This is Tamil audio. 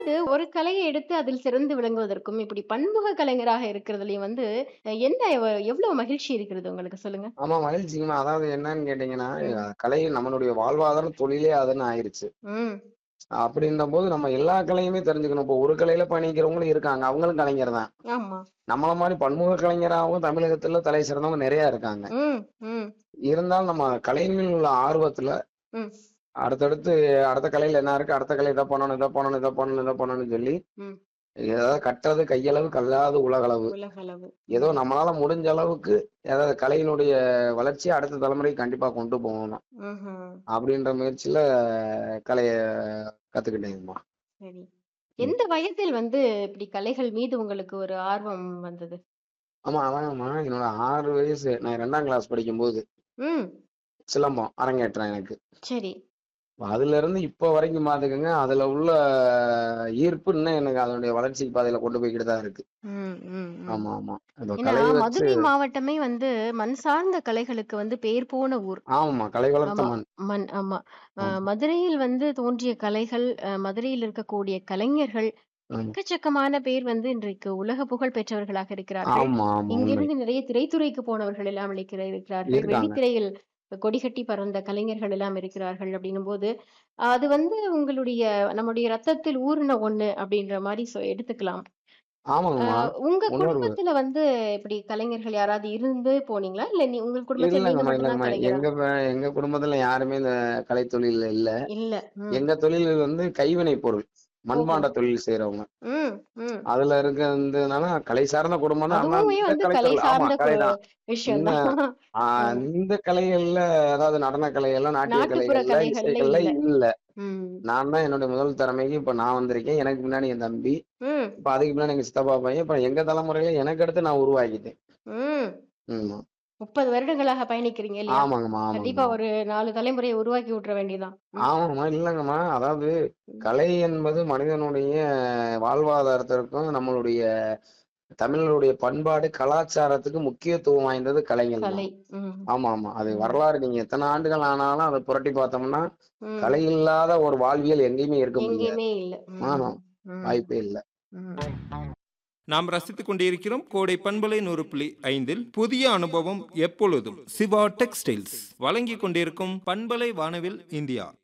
ஒரு கலையை எடுத்து அதில் சிறந்து விளங்குவதற்கும், இப்படி பன்முக கலைஞராக இருக்கிறதுலயும் வந்து அ என்ன எவ எவ்வளவு மகிழ்ச்சி இருக்கிறது உங்களுக்கு சொல்லுங்க? ஆமா மகிழ்ச்சிங்கம்மா. அதாவது என்னன்னு கேட்டீங்கன்னா, ம். அ கலை நம்மளுடைய வாழ்வாதாரம் தொழிலே அதுன்னு ஆயிருச்சு. ம். அப்படின்றபோது நம்ம எல்லா கலையுமே தெரிஞ்சுக்கணும். இப்போ ஒரு கலையில பயணிக்கிறவங்களும் இருக்காங்க. அவங்களும் கலைஞர் தான். ஆமா. நம்மள மாரி பன்முக கலைஞராவும் தமிழகத்துல தலை சிறந்தவங்க நெறைய இருக்காங்க. ம், ம். இருந்தாலும் நம்ம கலையின் மேல் உள்ள ஆர்வத்துல ம். அடுத்தடுத்து அடுத்த கலையில என்ன இருக்கு? அடுத்த கலை இத பண்ணணும், இத பண்ணணும், இத பண்ணணும், இத பண்ணணும்னு சொல்லி, ம். ஏதாவது கற்றது கையளவு, கல்லாதது உலகளவு. உலகளவு. ஏதோ ம். நம்மளால முடிஞ்ச அளவுக்கு ஏதாவது கலையினுடைய வளர்ச்சிய அடுத்த தலைமுறைக்கு கண்டிப்பா கொண்டு போகணும். ம்ஹ்ம். அப்படின்ற முயற்சியில கலைய கத்துக்கிட்டேங்கம்மா. சரி. ம். எந்த வயதில் வந்து இப்படி கலைகள் மீது உங்களுக்கு ஒரு ஆர்வம் வந்தது? ஆமா அதாங்கம்மா. என்னோட 6 வயசு நான் 2ஆம் கிளாஸ் படிக்கும்போது, ம். சிலம்பம் அரங்கேற்றம் எனக்கு. சரி. அதிலிருந்து இப்ப வரைக்கும் பாத்துக்கங்க, அதுல உள்ள ஈர்ப்பு இன்னும் எனக்கு அதனுடைய வளர்ச்சி பாதையில கொண்டு போய்க்கிட்டு தான் இருக்கு. ம், ம், ம். ஆமா, ஆமா. இப்ப ஏன்னா கலைய வச்சு மதுரை மாவட்டமே வந்து மண் சார்ந்த கலைகளுக்கு வந்து பேர் போன ஊர். ஆமாம்மா. கலை வளர்த்த ஆமா. மண். மண் ஆமா. அ ஆமா. மதுரையில் வந்து தோன்றிய கலைகள், அ மதுரையில் இருக்கக்கூடிய கலைஞர்கள், ஆமா. எக்கச்சக்கமான பேர் வந்து இன்றைக்கு உலக புகழ் பெற்றவர்களாக இருக்கிறார்கள். ஆமா, ஆமா. உண்மை. இங்கிருந்து நிறைய திரைத்துறைக்கு போனவர்கள் எல்லாம் இருக்கிற இருக்கிறார்கள். இருக்காங்க. வெள்ளித்திரையில் கொடிகட்டி பறந்த கலைஞர்கள் எல்லாம் இருக்கிறார்கள் அப்படின்னும்போது, அது வந்து உங்களுடைய நம்முடைய ரத்தத்தில் ஊறுன ஒண்ணு அப்படின்ற மாரி சொ எடுத்துக்கலாம். அ ஆமாங்கம்மா. உங்க உணர்வு. குடும்பத்துல வந்து இப்படி கலைஞர்கள் யாராவது இருந்து போனீங்களா? இல்ல நீ உங்க குடும்பத்துல நீங்க இல்லங்கம்மா, மட்டும் தான் இல்லங்கம்மா. கலைஞரா? எங்க ப எங்க குடும்பத்துல யாருமே இந்த கலைத்தொழில்ல இல்ல. இல்ல. ம். எங்க தொழில் வந்து கைவினை பொருள். ஓஹோ! மண்பாண்ட தொழில் செய்றவங்க. ம், ம். அதுல இருக்கிறதுனால கலை சார்ந்த குடும்பம் தான். ஆனா அதுவுமே இந்த வந்து கலை கலைத்துறை ஆமா சார்ந்த கு கலை தான். விஷயம் இந்த தான். ஆ ம். இந்த கலைகள்ல அதாவது நடன கலைகள்ல, நாட்டிய நாட்டுப்புற கலைகள்ல, கலைகள்ல இசைகள்ல இல்ல. இல்ல. ம். நான் தான் என்னுடைய முதல் திறமைக்கு இப்ப நான் வந்திருக்கேன். எனக்கு முன்னாடி என் தம்பி. ம். இப்ப அதுக்கு பின்னாடி எங்க சித்தப்பா பையன். இப்ப எங்க தலைமுறையில எனக்கு அடுத்து நான் உருவாக்கிட்டேன். ம். ஆமா. 30 வருடங்களாக பயணிக்கிறீங்க இல்லையா? ஆமாங்கம்மா, கண்டிப்பா ஆமாங்கம்மா. ஒரு 4 தலைமுறைய உருவாக்கி விட்டுற வேண்டியதுதான். ம். ஆமாங்கம்மா. இல்லங்கம்மா. அதாவது ம். கலை என்பது மனிதனுடைய வாழ்வாதாரத்திற்கும், நம்மளுடைய தமிழருடைய பண்பாடு, கலாச்சாரத்துக்கு முக்கியத்துவம் வாய்ந்தது கலைகள் தான். கலை. ம். ஆமா, ஆமா. அது ம். வரலாறு நீங்க எத்தன ஆண்டுகள் ஆனாலும் அத புரட்டி பார்த்தோம்னா, ம். கலை இல்லாத ஒரு வாழ்வியல் எங்கேயுமே இருக்க முடியாது. எங்கேயுமே இல்ல. ஆமா. ம். ம். வாய்ப்பே இல்ல. ம். நாம் ரசித்துக் கொண்டிருக்கிறோம் கோடை பண்பலை நூறு புள்ளி ஐந்தில் புதிய அனுபவம் எப்பொழுதும் சிவா டெக்ஸ்டைல்ஸ் வழங்கிக் கொண்டிருக்கும் பண்பலை வானவில் இந்தியா